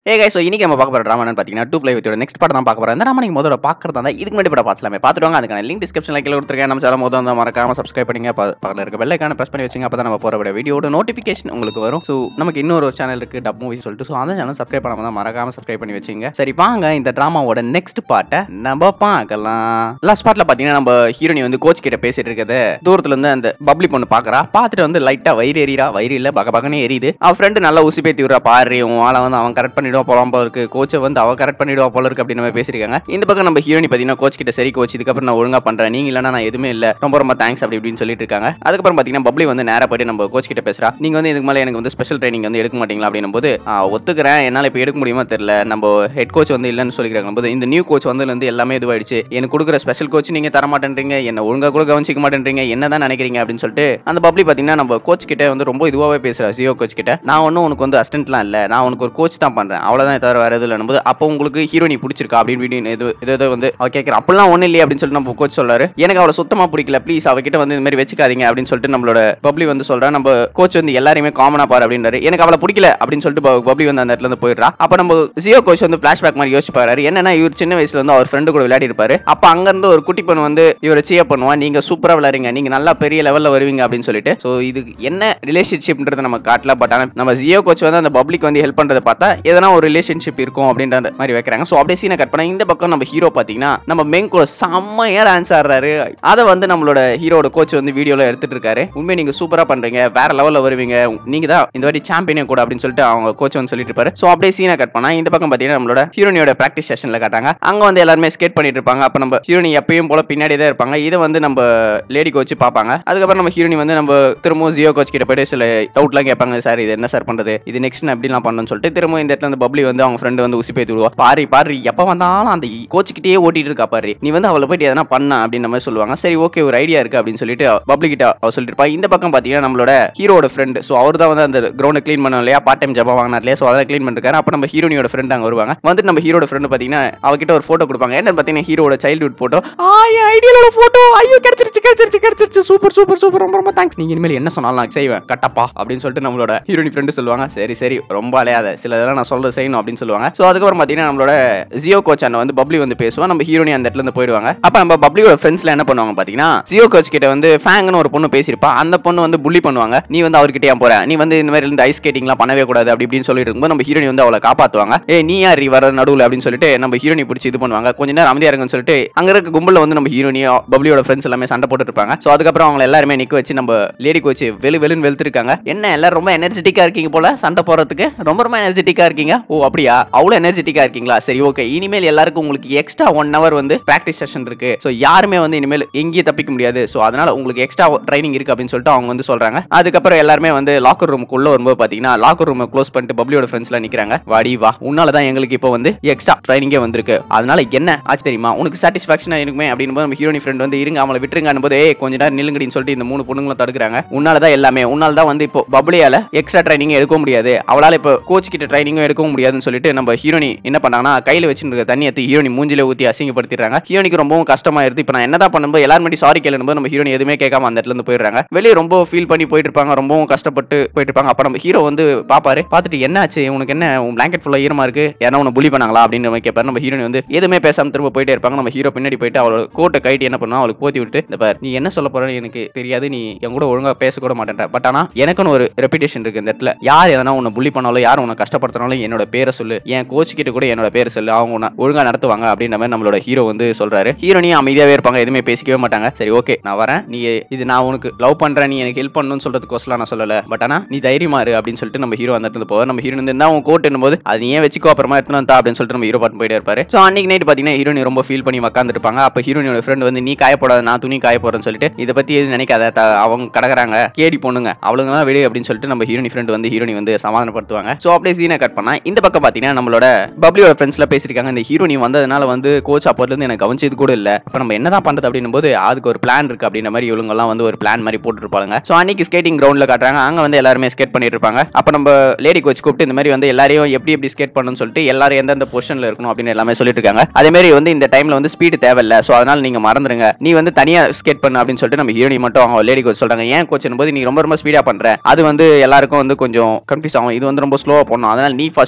ஏ guys, so இன்னைக்கு நம்ம பார்க்க போற ட்ராமா என்னன்னு பார்த்தீங்கன்னா டூ பிளே வித்தோட நெக்ஸ்ட் படம் தான் பார்க்க போறோம் இந்த ட்ராமா நீங்க முதல்ல பார்க்கறதா இருந்தா இதுக்கு முன்னாடி படம் பார்த்துலாமே பார்த்துட்டு அதுக்கான லிங்க் டிஸ்கிரிப்ஷன்ல கீழே கொடுத்துருக்கேன் நம்ம சேனல் முதல்ல வந்து மறக்காம சப்ஸ்கிரைப் பண்ணுங்க ப- பக்கத்துல இருக்க பெல் ஐக்கான பிரஸ் பண்ணி வச்சுங்க அப்பதான் நம்ம போற வீடியோட நோட்டிஃபிகேஷன் உங்களுக்கு வரும் ஸோ நமக்கு இன்னொரு சேனல் இருக்கு டப் மூவி சொல்லிட்டு ஸோ அந்த சேனல் சப்ஸ்கிரைப் பண்ணாம தான் மறக்காம சப்ஸ்கிரைப் பண்ணி வச்சுங்க சரி வாங்க இந்த ட்ராமாவோட நெக்ஸ்ட் பார்ட்டை நம்ம பார்க்கலாம் லாஸ்ட் பார்ட்ல பாத்தீங்கன்னா நம்ம ஹீரோனி வந்து கோச் கிட்ட பேசிட்டு இருக்கத தூரத்துல இருந்து அந்த பப்ளி பொண்ணு பாக்குறா பார்த்துட்டு வந்து லைட்டா வயிறு எறிறா வயிறு இல்ல பக பகன்னு எரியுது அவ ஃப்ரெண்டு நல்லா உசி பேத்தி விடுறா பாரு உன் ஆளை வந்து அவன் கரெக்ட் பண்ணிடுவா போலாம் போல இருக்கு கோச்சை வந்து அவ கரெக்ட் பண்ணிடுவா போல இருக்கு அப்படின்னு நம்ம பேசிருக்காங்க இந்த பக்கம் நம்ம ஹீரோனி பாத்தீங்கன்னா கோச் கிட்ட சரி கோச் இதுக்கப்புறம் நான் ஒழுங்கா பண்றேன் நீங்க இல்லைன்னா நான் எதுவுமே இல்ல ரொம்ப ரொம்ப தேங்க்ஸ் அப்படி இப்படின்னு சொல்லிட்டு இருக்காங்க அதுக்கப்புறம் பாத்தீங்கன்னா பப்ளி வந்து நேரா போயிட்டு நம்ம கோச் கிட்ட பேசுறா நீங்க வந்து இதுக்கு மேல எனக்கு வந்து ஸ்பெஷல் ட்ரைனிங் வந்து எடுக்க மாட்டீங்களா அப்படின்னும் போது "ஆ, ஒத்துக்கிறேன் என்னால இப்ப எடுக்க முடியுமா தெரியல நம்ம ஹெட் கோச் வந்து இல்லைன்னு சொல்லிக்கிறாங்க போது இந்த நியூ கோச் வந்து இருந்து எல்லாமே இதுவாயிடுச்சு எனக்கு கொடுக்குற ஸ்பெஷல் கோச் நீங்க தர மாட்டேன்றீங்க என்ன ஒழுங்கா கூட கவனிச்சிக்க மாட்டேன்றீங்க என்னதான் நினைக்கிறீங்க அப்படின்னு சொல்லிட்டு அந்த பப்ளி பாத்தீங்கன்னா நம்ம கோச் கிட்ட வந்து ரொம்ப இதுவாகவே பேசுறா ஜியோ கோச் கிட்ட நான் ஒன்றும் உனக்கு வந்து அசிஸ்டன்ட்லாம் இல்ல நான் உனக்கு ஒரு கோச் தான் பண்றேன் அவ்வளவுதான் தவிர வேற எதுவும் இல்லைன்னு போது அப்போ உங்களுக்கு ஹீரோனி பிடிச்சிருக்கா அப்படின்னு வீடியோ இது இது ஏதோ வந்து அவ கேட்கற அப்படிலாம் ஒன்றும் இல்லையே அப்படின்னு சொல்லிட்டு நம்ம கோச் சொல்றாரு எனக்கு அவளை சுத்தமா பிடிக்கல ப்ளீஸ் அவகிட்ட வந்து இந்த மாதிரி வச்சுக்காதீங்க அப்படின்னு சொல்லிட்டு நம்மளோட பப்ளி வந்து சொல்றா நம்ம கோச் வந்து எல்லாரையுமே காமனா பாரு அப்படின்றாரு எனக்கு அவளை பிடிக்கல அப்படின்னு சொல்லிட்டு ப- பப்ளி வந்து அந்த இடத்துல இருந்து போயிடுறா அப்ப நம்ம ஜியோ கோச் வந்து பிளாஷ்பேக் மாதிரி யோசிச்சு பாரு என்னன்னா இவர் சின்ன வயசுல வந்து அவர் ஃப்ரெண்டு கூட விளையாடி இருப்பாரு அப்ப அங்க இருந்து ஒரு குட்டி பொண்ணு வந்து இவரை சியர் பண்ணுவா நீங்க சூப்பரா விளையாடுங்க நீங்க நல்லா பெரிய லெவல்ல வருவீங்க அப்படின்னு சொல்லிட்டு சோ இது என்ன ரிலேஷன்ஷிப்ன்றத நம்ம காட்டல பட் ஆனா நம்ம ஜியோ கோச் வந்து அந்த பப்ளிக் வந்து ஹெல்ப் பண்றதை பார்த்தா எதனா ஒரு ரிலேஷன்ஷிப் இருக்கும் அப்படின்ற அந்த மாதிரி வைக்கிறாங்க ஸோ அப்படியே சீனை கட் பண்ணா இந்த பக்கம் நம்ம ஹீரோ பாத்தீங்கன்னா நம்ம மெயின் கூட செம்மையா டான்ஸ் ஆடுறாரு அதை வந்து நம்மளோட ஹீரோட கோச் வந்து வீடியோல எடுத்துட்டு இருக்காரு உண்மையை நீங்க சூப்பரா பண்றீங்க வேற லெவல்ல வருவீங்க நீங்க தான் இந்த வாட்டி சாம்பியனே கூட அப்படின்னு சொல்லிட்டு அவங்க கோச் வந்து சொல்லிட்டு இருப்பாரு ஸோ அப்படியே சீனை கட் பண்ணா இந்த பக்கம் பாத்தீங்கன்னா நம்மளோட ஹீரோனியோட பிராக்டிஸ் செஷன்ல காட்டாங்க அங்க வந்து எல்லாருமே ஸ்கேட் பண்ணிட்டு இருப்பாங்க அப்ப நம்ம ஹீரோனி எப்பயும் போல பின்னாடி தான் இருப்பாங்க இதை வந்து நம்ம லேடி கோச் பார்ப்பாங்க அதுக்கப்புறம் நம்ம ஹீரோனி வந்து நம்ம திரும்பவும் ஜியோ கோச் கிட்ட போயிட்டு சில டவுட்லாம் கேட்பாங்க சார் இது என்ன சார் பண்றது இது நெக்ஸ்ட் நான் எப்படிலாம் பண்ணணும்னு சொல்லிட்டு திரும்ப இந்த இடத்துல வந்து பப்ளி வந்து அவங்க ஃப்ரெண்டு வந்து உசி பேத்து விடுவா பாரு பாரு எப்ப வந்தாலும் அந்த கோச் கிட்டயே ஓட்டிட்டு இருக்கா பாரு நீ வந்து அவளை போயிட்டு எதனா பண்ண அப்படின்ற மாதிரி சொல்லுவாங்க சரி ஓகே ஒரு ஐடியா இருக்கு அப்படின்னு சொல்லிட்டு பப்ளி கிட்ட அவ சொல்லிட்டு இருப்பா இந்த பக்கம் பாத்தீங்கன்னா நம்மளோட ஹீரோட ஃப்ரெண்ட் ஸோ அவர் தான் வந்து அந்த கிரௌண்ட் க்ளீன் பண்ணோம் இல்லையா பார்ட் டைம் ஜாபா வாங்கினார் இல்லையா ஸோ அதை க்ளீன் பண்ணிருக்காரு அப்ப நம்ம ஹீரோனியோட ஃப்ரெண்ட் அங்க வருவாங்க வந்துட்டு நம்ம ஹீரோட ஃப்ரெண்ட் பாத்தீங்கன்னா அவகிட்ட ஒரு போட்டோ கொடுப்பாங்க என்ன பாத்தீங்கன்னா ஹீரோட சைல்ட்ஹுட் போட்டோ ஆ என் ஐடியலோட போட்டோ ஐயோ கிடைச்சிருச்சு கிடைச்சிருச்சு கிடைச்சிருச்சு சூப்பர் சூப்பர் சூப்பர் ரொம்ப ரொம்ப தேங்க்ஸ் நீங்க இனிமேல் என்ன சொன்னாலும் நான் செய்வேன் கட்டப்பா அப்படின்னு சொல்லிட்டு நம்மளோட ஹீரோயின் ஃப்ரெண்டு சொல்லுவாங்க சரி சரி ரொம்ப அலையாத சில இதெல்லாம் நான் சொல்ல செய்யணும் அப்படின்னு சொல்லுவாங்க ஸோ அதுக்கப்புறம் பாத்தீங்கன்னா நம்மளோட ஜியோ கோச் அண்ணன் வந்து பப்ளி வந்து பேசுவோம் நம்ம ஹீரோனி அந்த இடத்துல இருந்து போயிடுவாங்க அப்ப நம்ம பப்ளியோட ஃப்ரெண்ட்ஸ்ல என்ன பண்ணுவாங்க பாத்தீங்கன்னா ஜியோ கோச் கிட்ட வந்து ஃபேங்னு ஒரு பொண்ணு பேசியிருப்பா அந்த பொண்ணு வந்து புள்ளி பண்ணுவாங்க நீ வந்து அவர்கிட்ட ஏன் போற நீ வந்து இந்த மாதிரி இருந்து ஐஸ் ஸ்கேட்டிங்லாம் பண்ணவே கூடாது அப்படி இப்படின்னு சொல்லிட்டு இருக்கும்போது நம்ம ஹீரோனி வந்து அவளை காப்பாத்துவாங்க ஏ நீ யார் வர நடுவில் அப்படின்னு சொல்லிட்டு நம்ம ஹீரோனி பிடிச்சி இது பண்ணுவாங்க கொஞ்ச நேரம் அமைதியா இருங்கன்னு சொல்லிட்டு அங்க இருக்க கும்பல்ல வந்து நம்ம ஹீரோனியோ பப்ளியோட ஃப்ரெண்ட்ஸ் எல்லாமே சண்டை போட்டுட்டு இருப்பாங்க ஸோ அதுக்கப்புறம் அவங்க எல்லாருமே நிக்க வச்சு நம்ம லேடி கோச் வெளு வெளுன்னு வெளுத்திருக்காங்க என்ன எல்லாரும் ரொம்ப எனர்ஜெட்டிக்கா இருக்கீங்க போல சண்டை போறதுக்கு ரொம்ப ரொம்ப எனர்ஜெட்டிக்கா இருக்கீங்க ஓ அப்படியா அவ்வளவு எனர்ஜெட்டிக்கா இருக்கீங்களா சரி ஓகே இனிமேல் எல்லாருக்கும் உங்களுக்கு எக்ஸ்ட்ரா ஒன் ஹவர் வந்து பிராக்டிஸ் செஷன் இருக்கு ஸோ யாருமே வந்து இனிமேல் எங்கேயும் தப்பிக்க முடியாது ஸோ அதனால உங்களுக்கு எக்ஸ்ட்ரா ட்ரைனிங் இருக்கு அப்படின்னு சொல்லிட்டு அவங்க வந்து சொல்றாங்க அதுக்கப்புறம் எல்லாருமே வந்து லாக்கர் ரூமுக்குள்ள வரும்போது பாத்தீங்கன்னா லாக்கர் ரூமை க்ளோஸ் பண்ணிட்டு பப்ளியோட ஃப்ரெண்ட்ஸ்லாம் நிக்கிறாங்க வாடி வா உன்னால தான் எங்களுக்கு இப்போ வந்து எக்ஸ்ட்ரா ட்ரைனிங்கே வந்திருக்கு அதனால என்ன ஆச்சு தெரியுமா உனக்கு சாட்டிஸ்ஃபேக்ஷனா இருக்குமே அப்படின்னு நம்ம ஹீரோனி ஃப்ரெண்ட் வந்து இருங்க அவளை விட்டுருங்க போது ஏய் கொஞ்ச நேரம் நில்லுங்கடின்னு சொல்லிட்டு இந்த மூணு பொண்ணுங்களும் தடுக்கிறாங்க உன்னால தான் எல்லாமே உன்னால தான் வந்து இப்போ பப்ளியால எக்ஸ்ட்ரா ட்ரைனிங் எடுக்க முடியாது அவளால இப்போ கோச் கிட்ட ட்ரைனிங்கும் எடுக்கவும் முடியாதுன்னு சொல்லிட்டு நம்ம ஹீரோனி என்ன பண்ணாங்கன்னா கையில வச்சிருக்க தண்ணி எடுத்து ஹீரோனி மூஞ்சில ஊத்தி அசிங்கப்படுத்திடுறாங்க ஹீரோனிக்கு ரொம்பவும் கஷ்டமாயிருது இப்போ நான் என்னதான் பண்ணும்போது எல்லாரும் முன்னாடி சாரி கேளும்போது நம்ம ஹீரோனி எதுவுமே கேட்காம அந்த இடத்துல இருந்து போயிடுறாங்க வெளியே ரொம்ப ஃபீல் பண்ணி போயிட்டு இருப்பாங்க ரொம்பவும் கஷ்டப்பட்டு போயிட்டு இருப்பாங்க அப்ப நம்ம ஹீரோ வந்து பாப்பாரு பார்த்துட்டு என்னாச்சு உனக்கு என்ன உன் பிளாங்கெட் ஃபுல்லா ஈரமா இருக்கு யாரா உன்னை புலி பண்ணாங்களா அப்படின்னு நம்ம கேட்பாரு நம்ம ஹீரோனி வந்து எதுவுமே பேசாம திரும்ப போயிட்டே இருப்பாங்க நம்ம ஹீரோ பின்னாடி போயிட்டு அவளோட கோட்டை கைட்டு என்ன பண்ணுவா அவளுக்கு போத்தி விட்டு இந்த பாரு நீ என்ன சொல்ல போறன்னு எனக்கு தெரியாது நீ என் கூட ஒழுங்கா பேச கூட மாட்டேன்ற பட் ஆனா எனக்குன்னு ஒரு ரெப்புடேஷன் இருக்கு இந்த இடத்துல யார் எதனா உன்னை புள்ளி பண்ணாலும் யார் உன்னை கஷ்டப்படுத்தினாலும் என்னோட பேரை சொல்லு என் கோச் கிட்ட கூட என்னோட பேரை சொல்லு அவங்க உன்னை ஒழுங்கா நடத்துவாங்க அப்படின்ற மாதிரி நம்மளோட ஹீரோ வந்து சொல்றாரு ஹீரோனி அமைதியாவே இருப்பாங்க எதுவுமே பேசிக்கவே மாட்டாங்க சரி ஓகே நான் வரேன் நீ இது நான் உனக்கு லவ் பண்றேன் நீ எனக்கு ஹெல்ப் பண்ணணும்னு சொல்றதுக்கோசலாம் நான் சொல்லல பட் ஆனா நீ தைரியமா இரு அப்படின்னு சொல்லிட்டு நம்ம ஹீரோ அந்த இடத்துல போவார் நம்ம ஹீரோ வந்து இருந்தா உன் கோட் போது அது நீ ஏன் வச்சுக்கோ அப்புறமா எடுத்துன்னு வந்தா அப்படின்னு சொல்லிட்டு நம்ம ஹீரோ பாட்டு போயிட்டே இருப்பாரு ஸோ அன்னைக்கு நைட் பாத்தீங்கன்னா ஹீரோனி ரொம்ப ஃபீல் பண்ணி உட்காந்துருப்பாங்க அப்ப ஹீரோனியோட ஃப்ரெண்ட் வந்து நீ காயப்படாத நான் துணி காய போறேன்னு சொல்லிட்டு இதை பத்தி எதுவும் நினைக்காத த- அவங்க கடக்குறாங்க கேடி பொண்ணுங்க அவளுங்க தான் விடு அப்படின்னு சொல்லிட்டு நம்ம ஹீரோனி ஃப்ரெண்ட் வந்து ஹீரோனி வந்து சமாதானப்படுத்துவாங்க ஸோ அப்படியே சீனை கட் பண்ணா இந்த பக்கம் பாத்தீங்கன்னா நம்மளோட பப்ளியோட ஃப்ரெண்ட்ஸ்ல பேசியிருக்காங்க இந்த ஹீரோனி வந்ததுனால வந்து கோச் அப்போல இருந்து எனக்கு கவனிச்சது கூட இல்ல அப்ப நம்ம என்னதான் பண்றது அப்படின்னும் போது அதுக்கு ஒரு பிளான் இருக்கு அப்படின்ற மாதிரி இவங்க எல்லாம் வந்து ஒரு பிளான் மாதிரி போட்டுருப்பாங்க ஸோ அன்னைக்கு ஸ்கேட்டிங் கிரவுண்ட்ல காட்டுறாங்க அங்க வந்து எல்லாருமே ஸ்கேட் பண்ணிட்டு இருப்பாங்க அப்ப நம்ம லேடி கோச் கூப்பிட்டு இந்த மாதிரி வந்து எல்லாரையும் எப்படி எப்படி ஸ்கேட் பண்ணணும்னு சொல்லிட்டு எல்லாரும் எந்தெந்த பொசிஷன்ல இருக்கணும் அப்படின்னு எல்லாமே சொல்லிட்டு இருக்காங்க அதே மாதிரி வந்து இந்த டைம்ல வந்து ஸ்பீடு தேவையில்ல ஸோ அதனால நீங்க மறந்துருங்க நீ வந்து தனியா ஸ்கேட் பண்ணு அப்படின்னு சொல்லிட்டு நம்ம ஹீரோனி மட்டும் அவங்க லேடி கோச் சொல்றாங்க ஏன் கோச் போது நீ ரொம்ப ரொம்ப ஸ்பீடா பண்ற அது வந்து எல்லாருக்கும் வந்து கொஞ்சம் கன்ஃபியூஸ் ஆகும் இது வந்து ரொம்ப ஸ்லோவா பண்ணும் அதனால நீ ஃபர்ஸ்ட்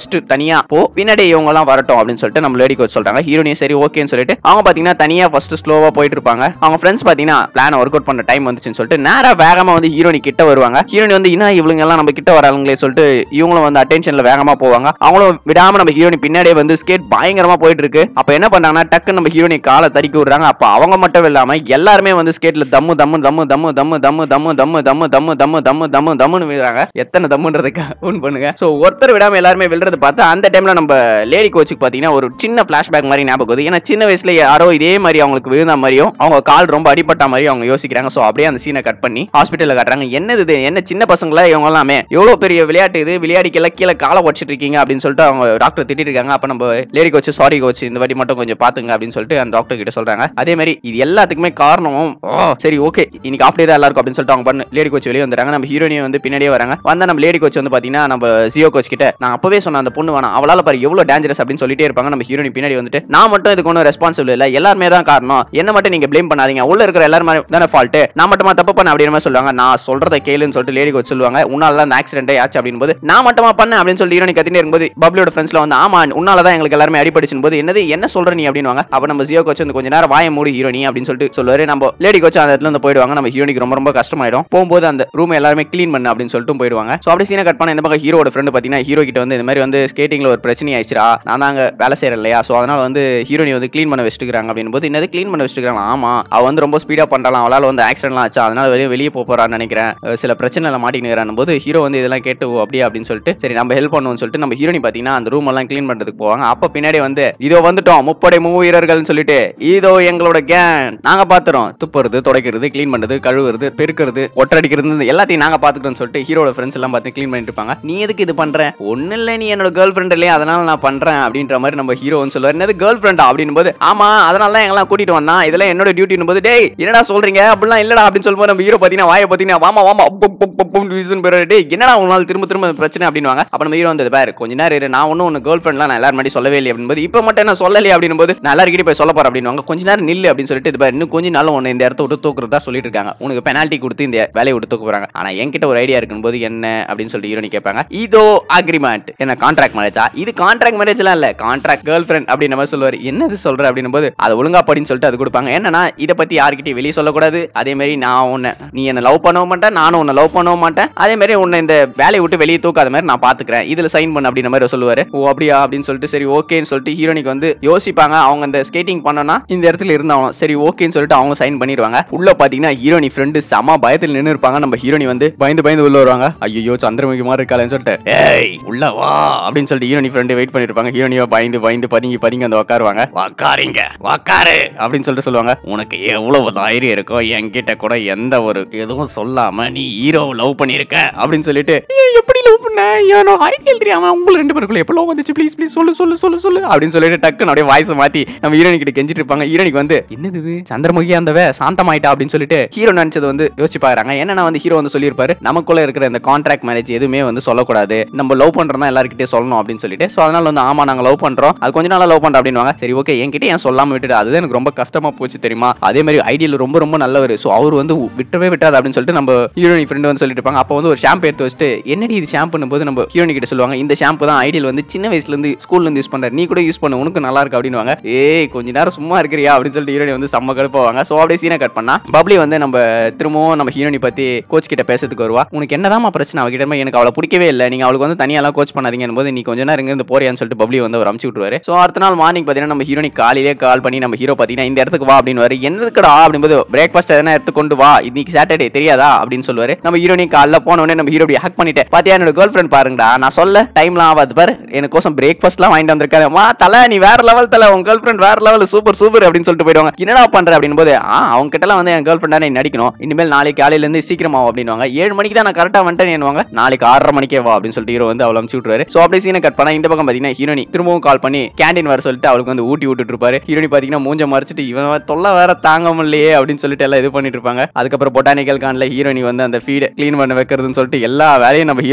ஃபர்ஸ்ட் தனியா போ பின்னாடி இவங்க எல்லாம் வரட்டும் அப்படின்னு சொல்லிட்டு நம்ம லேடி கோச் சொல்றாங்க ஹீரோனியும் சரி ஓகேன்னு சொல்லிட்டு அவங்க பாத்தீங்கன்னா தனியா ஃபர்ஸ்ட் ஸ்லோவா போயிட்டு இருப்பாங்க அவங்க ஃப்ரெண்ட்ஸ் பாத்தீங்கன்னா பிளான் ஒர்க் அவுட் பண்ண டைம் வந்துச்சுன்னு சொல்லிட்டு நேரா வேகமா வந்து ஹீரோனி கிட்ட வருவாங்க ஹீரோனி வந்து இன்னும் இவங்க எல்லாம் நம்ம கிட்ட வராங்களே சொல்லிட்டு இவங்களும் வந்து அட்டென்ஷன்ல வேகமா போவாங்க அவங்களும் விடாம நம்ம ஹீரோனி பின்னாடியே வந்து ஸ்கேட் பயங்கரமா போயிட்டு இருக்கு அப்ப என்ன பண்றாங்கன்னா டக்கு நம்ம ஹீரோனி காலை தறிக்க விடுறாங்க அப்ப அவங்க மட்டும் இல்லாம எல்லாருமே வந்து ஸ்கேட்ல தம்மு தம்மு தம்மு தம்மு தம்மு தம்மு தம்மு தம்மு தம்மு தம்மு தம்மு தம்மு தம்மு தம்முன்னு விழுறாங்க எத்தனை தம்முன்றதுக்கு ஒன் பண்ணுங்க சோ ஒருத்தர் விடாம எல்லாருமே விழுறது பார்த்து அந்த டைம்ல நம்ம லேடி கோச்சுக்கு பாத்தீங்கன்னா ஒரு சின்ன பிளாஷ்பேக் மாதிரி ஞாபகம் வருது ஏன்னா சின்ன வயசுல யாரோ இதே மாதிரி அவங்களுக்கு விழுந்த மாதிரியும் அவங்க கால் ரொம்ப அடிபட்ட மாதிரி அவங்க யோசிக்கிறாங்க சோ அப்படியே அந்த சீனை கட் பண்ணி ஹாஸ்பிட்டல்ல காட்டுறாங்க என்னது இது என்ன சின்ன பசங்களா இவங்க எல்லாமே எவ்வளவு பெரிய விளையாட்டு இது விளையாடிக்கெல்லாம் கீழே காலை உடச்சிட்டு இருக்கீங்க அப்படின்னு சொல்லிட்டு அவங்க டாக்டர் திட்டிட்டு இருக்காங்க அப்ப நம்ம லேடி கோச் சாரி கோச் இந்த வாட்டி மட்டும் கொஞ்சம் பாத்துங்க அப்படின்னு சொல்லிட்டு அந்த டாக்டர் கிட்ட சொல்றாங்க அதே மாதிரி இது எல்லாத்துக்குமே காரணம் ஓ, சரி ஓகே இன்னைக்கு அப்படியே தான் எல்லாருக்கும் அப்படின்னு சொல்லிட்டு அவங்க பண்ணு லேடி கோச் வெளியே வந்துறாங்க நம்ம ஹீரோனியும் வந்து பின்னாடியே வராங்க வந்தா நம்ம லேடி கோச் வந்து பாத்தீங்கன்னா நம்ம ஜியோ கோச் கிட்ட நான் அப்பவே சொன்ன அந்த பொண்ணு வேணாம் அவளால பாரு எவ்வளவு டேஞ்சரஸ் அப்படின்னு சொல்லிட்டே இருப்பாங்க நம்ம ஹீரோனி பின்னாடி வந்துட்டு நான் மட்டும் இதுக்கு ஒன்றும் ரெஸ்பான்சிபிள் இல்ல எல்லாருமே தான் காரணம் என்ன மட்டும் நீங்க ப்ளேம் பண்ணாதீங்க உள்ள இருக்கிற எல்லாருமே தானே ஃபால்ட் நான் மட்டுமா தப்பு பண்ண அப்படின்ற மாதிரி சொல்லுவாங்க நான் சொல்றத கேளுன்னு சொல்லிட்டு லேடி கோச் சொல்லுவாங்க உன்னால தான் அந்த ஆக்சிடென்ட் ஆச்சு அப்படின்னு போது நான் மட்டுமா பண்ணேன் அப்படின்னு சொல்லி ஹீரோனி கத்தினே இருக்கும்போது பப்ளியோட ஃப்ரெண்ட்ஸ்ல வந்து ஆமா உன்னால தான் எங்களுக்கு எல்லாருமே அடிபடிச்சுன்னு போது என்னது என்ன சொல்ற நீ அப்படின்னுவாங்க அப்ப நம்ம ஜியோ கோச் வந்து கொஞ்ச நேரம் வாய மூடி ஹீரோனி அப்படின்னு சொல்லிட்டு சொல்லுவாரு நம்ம லேடி கோச் அந்த இடத்துல இருந்து போயிடுவாங்க நம்ம ஹீரோனிக்கு ரொம்ப ரொம்ப கஷ்டமாயிடும் போகும்போது அந்த ரூம் எல்லாருமே க்ளீன் பண்ணு அப்படின்னு சொல்லிட்டு போயிடுவாங்க ஸோ அப்படி சீனை கட் பண்ண இந்த பக்கம் ஹீரோட ஃப்ரெண்டு பார்த்தீங்கன்னா ஹீரோ கிட்ட வந்து இந்த மாதிரி வந்து ஸ்கேட்டிங்ல ஒரு பிரச்சனை ஆயிடுச்சுடா நான் தான் அங்க வேலை செய்யறேன் இல்லையா ஸோ அதனால வந்து ஹீரோனி வந்து க்ளீன் பண்ண வச்சுக்கிறாங்க அப்படின்னு போது என்னது க்ளீன் பண்ண வச்சுக்கிறாங்க ஆமா அவ வந்து ரொம்ப ஸ்பீடா பண்றாளாம் அவளால வந்து ஆக்சிடென்ட்லாம் ஆச்சு அதனால வெளியே வெளியே போக போறான்னு நினைக்கிறேன் அஹ் சில பிரச்சனைல மாட்டிக்கிறான் போது ஹீரோ வந்து இதெல்லாம் கேட்டு ஓ, அப்படியா அப்படின்னு சொல்லிட்டு சரி நம்ம ஹெல்ப் பண்ணுவோம்னு சொல்லிட்டு நம்ம ஹீரோனி பார்த்தீங்கன்னா அந்த ரூம் எல்லாம் க்ளீன் பண்றதுக்கு போவாங்க அப்ப பின்னாடி வந்து இதோ வந்துட்டோம் முப்படை மூ வீரர்கள்னு சொல்லிட்டு இதோ எங்களோட கேங் நாங்க பாத்துறோம் துப்புறது துடைக்கிறது க்ளீன் பண்றது கழுவுறது பெருக்கிறது ஒட்டடிக்கிறது இந்த எல்லாத்தையும் நாங்க பாத்துக்கிறோம்னு சொல்லிட்டு ஹீரோட ஃப்ரெண்ட்ஸ் எல்லாம் பார்த்து க்ளீன் பண்ணிட்டு இருப்பாங்க நீ எதுக்கு இது பண்ற ஒண்ணு இல்ல நீ என்னோட கேர்ள் ஃப்ரெண்ட் இல்லையா அதனால நான் பண்றேன் அப்படின்ற மாதிரி நம்ம ஹீரோ வந்து சொல்லுவார் என்னது கேர்ள் ஃப்ரெண்டா அப்படின்னு போது ஆமா அதனால தான் எங்கெல்லாம் கூட்டிட்டு வந்தான் இதெல்லாம் என்னோட டியூட்டின்னு போது டேய் என்னடா சொல்றீங்க அப்படிலாம் இல்லடா அப்படின்னு சொல்லும்போது நம்ம ஹீரோ பாத்தீங்கன்னா வாயை பாத்தீங்கன்னா வாமா வாமா அப் அப் அப் அப் அப்னு வீசுன்னு போயிரு. டேய் என்னடா உன்னால திரும்ப திரும்ப இந்த பிரச்சனை அப்படின்னுவாங்க அப்ப நம்ம ஹீரோ வந்து பாரு கொஞ்ச நேரம் இரு நான் ஒன்னும் உன்ன கேர்ள் ஃப்ரெண்ட்லாம் நான் எல்லாரும் முன்னாடி சொல்லவே இல்லை அப்படின்போது இப்போ மட்டும் என்ன சொல்லலையே அப்படின்னும் போது நான் எல்லாருக்கிட்டே போய் சொல்ல போறேன் அப்படின்னுவாங்க கொஞ்ச நேரம் நில்லு அப்படின்னு சொல்லிட்டு இது பாரு இன்னும் கொஞ்ச நாள் உன்னை இந்த இடத்த விட்டு தூக்குறதா சொல்லிட்டு இருக்காங்க உனக்கு பெனால்ட்டி கொடுத்து இந்த வேலையை விட்டு தூக்க போறாங்க ஆனா என்கிட்ட ஒரு ஐடியா இருக்கும்போது என்ன அப்படின்னு சொல்லிட்டு ஹீரோனி கேட்பாங்க இதோ அக்ரிமெண்ட் என்ன கான்ட்ராக்ட் மேரேஜா இது கான்ட்ராக்ட் மேரேஜ்லாம் இல்ல கான்ட்ராக்ட் கேர்ள் ஃப்ரெண்ட் அப்படின்னு நம்ம சொல்லுவாரு என்னது சொல்ற அப்படின்னு போது அதை ஒழுங்கா படின்னு சொல்லிட்டு அது கொடுப்பாங்க என்னன்னா இதை பத்தி யார்கிட்டயும் வெளியே சொல்லக்கூடாது அதே மாதிரி நான் உன்னை நீ என்ன லவ் பண்ணவும் மாட்டேன் நானும் உன்னை லவ் பண்ணவும் மாட்டேன் அதே மாதிரி உன்னை இந்த வேலையை விட்டு வெளியே தூக்காத மாதிரி நான் பாத்துக்கிறேன் இதுல சைன் பண்ண அப்படின்ற மாதிரி சொல்லுவாரு ஓ அப்படியா அப்படின்னு சொல்லிட்டு சரி ஓகேன்னு சொல்லிட்டு ஹீரோனிக்கு வந்து யோசிப்பாங்க அவங்க அந்த ஸ்கேட்டிங் பண்ணனா இந்த இடத்துல இருந்தாலும் சரி ஓகேன்னு சொல்லிட்டு அவங்க சைன் பண்ணிடுவாங்க உள்ள பாத்தீங்கன்னா ஹீரோனி ஃப்ரெண்டு செம பயத்தில் நின்று இருப்பாங்க நம்ம ஹீரோனி வந்து பயந்து பயந்து உள்ள வருவாங்க ஐயோ சந்திரமுகி மாதிரி இருக்காளேன்னு சொல்லிட்டு ஏய் உள்ள வா அப்படின்னு சொல்லிட்டு ஹீரோனி ஃப்ரெண்டு வெயிட் பண்ணிருப்பாங்க ஹீரோனியோ பயந்து பயந்து பதுங்கி பதுங்கி வந்து உட்காருவாங்க உக்காரிங்க உக்காரு அப்படின்னு சொல்லிட்டு சொல்லுவாங்க உனக்கு எவ்வளவு தைரியம் இருக்கோ என்கிட்ட கூட எந்த ஒரு எதுவும் சொல்லாம நீ ஹீரோ லவ் பண்ணிருக்க அப்படின்னு சொல்லிட்டு "ஏய், எப்படி லவ் பண்ண ஏனோ ஐடியல் தெரியாம உங்க ரெண்டு பேருக்குள்ள எப்போ லவ் வந்துச்சு ப்ளீஸ் ப்ளீஸ் சொல்லு சொல்லு சொல்லு சொல்லு அப்படின்னு சொல்லிட்டு டக்குன்னு அப்படியே வாய்ஸ் மாத்தி நம்ம ஹீரோனி கிட்ட கெஞ்சிட்டு இருப்பாங்க ஹீரோனிக்கு வந்து என்னது இது சந்திரமுகி அந்தவ சாந்தமாயிட்டா அப்படின்னு சொல்லிட்டு ஹீரோ நினைச்சது வந்து யோசிச்சு பாக்குறாங்க என்னன்னா வந்து ஹீரோ வந்து சொல்லியிருப்பாரு நமக்குள்ள இருக்கிற இந்த கான்ட்ராக்ட் மேரேஜ் எதுவுமே வந்து சொல்லக்கூடாது நம்ம லவ் பண்றோம்னா எல்லாருக்கிட்டே சொல்லணும் அப்படின்னு சொல்லிட்டு சோ அதனால வந்து ஆமா நாங்க லவ் பண்றோம் அது கொஞ்ச நாளா லவ் பண்றோம் அப்படின்னுவாங்க சரி ஓகே என்கிட்ட ஏன் சொல்லாம விட்டுட்டு அதுதான் எனக்கு ரொம்ப கஷ்டமா போச்சு தெரியுமா அதே மாதிரி ஐடியல் ரொம்ப ரொம்ப நல்லவர் சோ அவர் வந்து விட்டவே விட்டாது அப்படின்னு சொல்லிட்டு நம்ம ஹீரோனி ஃப்ரெண்ட் வந்து சொல்லிட்டு இருப்பாங்க அப்போ வந்து ஒரு ஷாம்பு எடுத்து வச்சுட்டு என்னடி இது ஷாம்புன்னு போது நம்ம ஹீரோனி கிட்ட சொல்லுவாங்க இந்த ஷாம்பு தான் ஐடியல் வந்து சின்ன வயசுல இருந்து ஸ்கூல்ல இருந்து யூஸ் பண்ற நீ கூட யூஸ் பண்ண உனக்கு நல்லா இருக்கு அப்படின்னுவாங்க ஏய் கொஞ்ச நேரம் சும்மா இருக்கிறியா அப்படின்னு சொல்லிட்டு ஹீரோனி வந்து செம்ம கடுப்பாவாங்க சோ அப்படியே சீனை கட் பண்ணா பப்ளி வந்து நம்ம திரும்பவும் நம்ம ஹீரோனி பத்தி கோச் கிட்ட பேசுறதுக்கு வருவா உனக்கு என்னதாம்மா பிரச்சனை அவகிட்ட இருந்து எனக்கு அவளை பிடிக்கவே இல்லை நீங்க அவளுக்கு வந்து தனியாலாம் கோச் பண்ணாதீங்க போது நீ கொஞ்ச நேரம் இங்க இருந்து போறியான்னு சொல்லிட்டு பப்ளி வந்து அவர் அமுச்சு விட்டுருவாரு சோ அடுத்த நாள் மார்னிங் பாத்தீங்கன்னா நம்ம ஹீரோனி காலையிலே கால் பண்ணி நம்ம ஹீரோ பாத்தீங்கன்னா இந்த இடத்துக்கு வா அப்படின்னு வரு என்னதுக்குடா அப்படின்போது பிரேக்ஃபாஸ்ட் எதனா எடுத்து கொண்டு வா இன்னைக்கு சாட்டர்டே தெரியாதா அப்படின்னு சொல்லுவாரு நம்ம ஹீரோனி காலைல போன உடனே நம்ம ஹீரோ ஹக் பண்ணிட்டு பாத்தியா என்னோட கேர்ள் ஃப்ரெண்ட் பாருங்கடா நான் சொல்ல டைம்லாம் ஆகாது பாரு எனக்கு கோசம் பிரேக்ஃபாஸ்ட்லாம் வாங்கிட்டு வந்திருக்காரு மா தலை நீ வேற லெவல் தலை உன் கேர்ள் ஃப்ரெண்ட் வேற லெவல் சூப்பர் சூப்பர் அப்படின்னு சொல்லிட்டு போயிடுவாங்க என்னடா பண்ற அப்படின்னு போது ஆ அவங்க கிட்டலாம் வந்து என் கேர்ள் ஃப்ரெண்டா நீ நடிக்கணும் இனிமேல் நாளைக்கு காலையில இருந்து சீக்கிரமா வா அப்படின்னுவாங்க ஏழு மணிக்கு தான் நான் கரெக்டா வந்துட்டேன் நாளைக்கு ஆறரை மணிக்கே வா அப்படின்னு சொல்லிட்டு ஹீரோ வந்து அவளை அமுச்சு விட்டுருவாரு சோ அப்படியே சீனை கட் பண்ணா இந்த பக்கம் பாத்தீங்கன்னா ஹீரோனி திரும்பவும் கால் பண்ணி கேண்டீன் வர சொல்லிட்டு அவளுக்கு வந்து ஊட்டி விட்டுட்டு இருப்பாரு ஹீரோனி பாத்தீங்கன்னா மூஞ்ச மறைச்சிட்டு இவன் தொல்லை வேற தாங்க முடியலையே அப்படின்னு சொல்லிட்டு எல்லாம் இது பண்ணிட்டு இருப்பாங்க அதுக்கப்புறம் பொட்டானிக்கல் கான்ல ஹீரோனி வந்து அந்த ஃபீட் க்ளீன் பண்ண வைக்கிறதுன்னு சொல்லிட்டு எல்லா வேலையும் நம்ம ஹீரோ பாத்தீங்கன்னா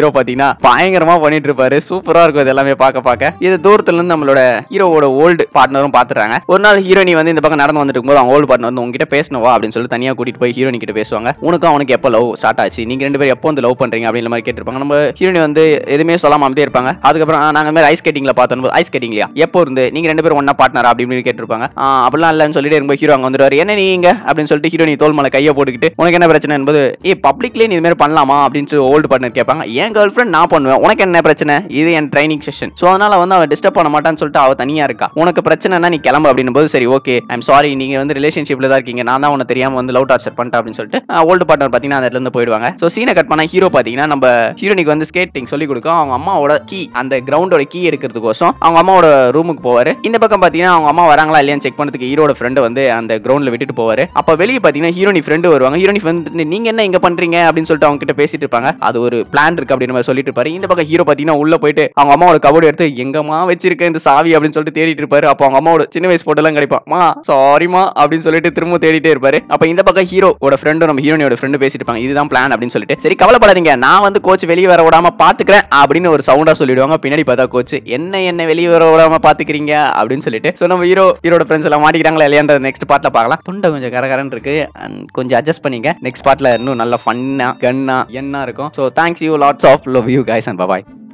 பாத்தீங்கன்னா பயங்கரமா பண்ணிட்டு இருப்பாரு சூப்பரா இருக்கும் இது எல்லாமே பார்க்க பார்க்க இது தூரத்துல இருந்து நம்மளோட ஹீரோவோட ஓல்டு பார்ட்னரும் பாத்துறாங்க ஒரு நாள் ஹீரோனி வந்து இந்த பக்கம் நடந்து வந்துட்டு இருக்கும்போது அவங்க ஓல்டு பார்ட்னர் வந்து உங்ககிட்ட பேசணுவா அப்படின்னு சொல்லி தனியா கூட்டிட்டு போய் ஹீரோனி கிட்ட பேசுவாங்க உனக்கும் அவனுக்கு எப்போ லவ் ஸ்டார்ட் ஆச்சு நீங்க ரெண்டு பேரும் எப்போ வந்து லவ் பண்றீங்க அப்படின்ற மாதிரி கேட்டிருப்பாங்க நம்ம ஹீரோனி வந்து எதுவுமே சொல்லாம அமைதியே இருப்பாங்க அதுக்கப்புறம் "ஆ, நாங்க இந்த மாதிரி ஐஸ் ஸ்கேட்டிங்ல பார்த்தோம் ஐஸ் ஸ்கேட்டிங்லையா எப்போ இருந்து நீங்க ரெண்டு பேரும் ஒன்னா பார்ட்னர் அப்படின்னு கேட்டிருப்பாங்க "ஆ, அப்படிலாம் இல்லைன்னு சொல்லிட்டு இருக்கும்போது ஹீரோ அங்க வந்துருவாரு என்ன நீங்க அப்படின்னு சொல்லிட்டு ஹீரோனி தோல் மேல கையை போட்டுக்கிட்டு உனக்கு என்ன பிரச்சனை என்பது ஏ பப்ளிக்லேயே நீ இது மாதிரி பண்ணலாமா அப்படின்னு சொல்லி ஓல்டு பார்ட்னர் கேட்பாங்க என் கேர்ள் ஃப்ரெண்ட் நான் பண்ணுவேன் உனக்கு என்ன பிரச்சனை இது என் ட்ரைனிங் செஷன் ஸோ அதனால வந்து அவன் டிஸ்டர்ப் பண்ண மாட்டான்னு சொல்லிட்டு அவ தனியா இருக்கா உனக்கு பிரச்சனைனா நீ கிளம்பு அப்படின்னும் போது சரி ஓகே ஐம் சாரி நீங்க வந்து ரிலேஷன்ஷிப்ல தான் இருக்கீங்க நான் தான் உனக்கு தெரியாம வந்து லவ் டார்ச்சர் பண்ணிட்டேன் அப்படின்னு சொல்லிட்டு ஓல்டு பார்ட்னர் பாத்தீங்கன்னா அந்த இடத்துல இருந்து போயிடுவாங்க ஸோ சீனை கட் பண்ணா ஹீரோ பாத்தீங்கன்னா நம்ம ஹீரோனிக்கு வந்து ஸ்கேட்டிங் சொல்லி கொடுக்கும் அவங்க அம்மாவோட கீ அந்த கிரவுண்டோட கீ எடுக்கிறதுக்கோசம் அவங்க அம்மாவோட ரூமுக்கு போவாரு இந்த பக்கம் பாத்தீங்கன்னா அவங்க அம்மா வராங்களா இல்லையான்னு செக் பண்ணதுக்கு ஹீரோட ஃப்ரெண்டு வந்து அந்த கிரவுண்ட்ல விட்டுட்டு போவாரு அப்ப வெளியே பாத்தீங்கன்னா ஹீரோனி ஃப்ரெண்டு வருவாங்க ஹீரோனி ஃப்ரெண்ட் நீங்க என்ன இங்க பண்றீங்க அப்படின்னு சொல்லிட்டு அவங்க கிட்ட பேசிட்டு இருப்பாங்க அது ஒரு பிளான் இருக்கு அப்படின்னு மாதிரி சொல்லிட்டு இருப்பாரு இந்த பக்கம் ஹீரோ பாத்தீங்கன்னா உள்ள போயிட்டு அவங்க அம்மாவோட கபோர்டு எடுத்து எங்கம்மா வச்சிருக்கேன் இந்த சாவி அப்படின்னு சொல்லிட்டு தேடிட்டு இருப்பாரு அப்போ அவங்க அம்மாவோட சின்ன வயசு போட்டோ எல்லாம் கிடைப்பான் மா சாரிமா அப்படின்னு சொல்லிட்டு திரும்ப தேடிட்டே இருப்பாரு அப்ப இந்த பக்கம் ஹீரோட ஃப்ரெண்டும் நம்ம ஹீரோனியோட ஃப்ரெண்டு பேசிட்டு இருப்பாங்க இதுதான் பிளான் அப்படின்னு சொல்லிட்டு சரி கவலைப்படாதீங்க நான் வந்து கோச் வெளியே வர விடாம பாத்துக்கிறேன் அப்படின்னு ஒரு சவுண்டா சொல்லிடுவாங்க பின்னாடி பார்த்தா கோச் என்ன என்ன வெளியே வர விடாம பாத்துக்கிறீங்க அப்படின்னு சொல்லிட்டு ஸோ நம்ம ஹீரோ ஹீரோட ஃப்ரெண்ட்ஸ் எல்லாம் மாட்டிக்கிறாங்களா இல்லையான்ற நெக்ஸ்ட் பார்ட்ல பார்க்கலாம் துண்டை கொஞ்சம் கரகரன்னு இருக்கு and கொஞ்சம் அட்ஜஸ்ட் பண்ணிங்க நெக்ஸ்ட் பார்ட்ல இன்னும் நல்ல ஃபன்னா கன்னா என்ன இருக்கும் so thanks you lots of love you guys and bye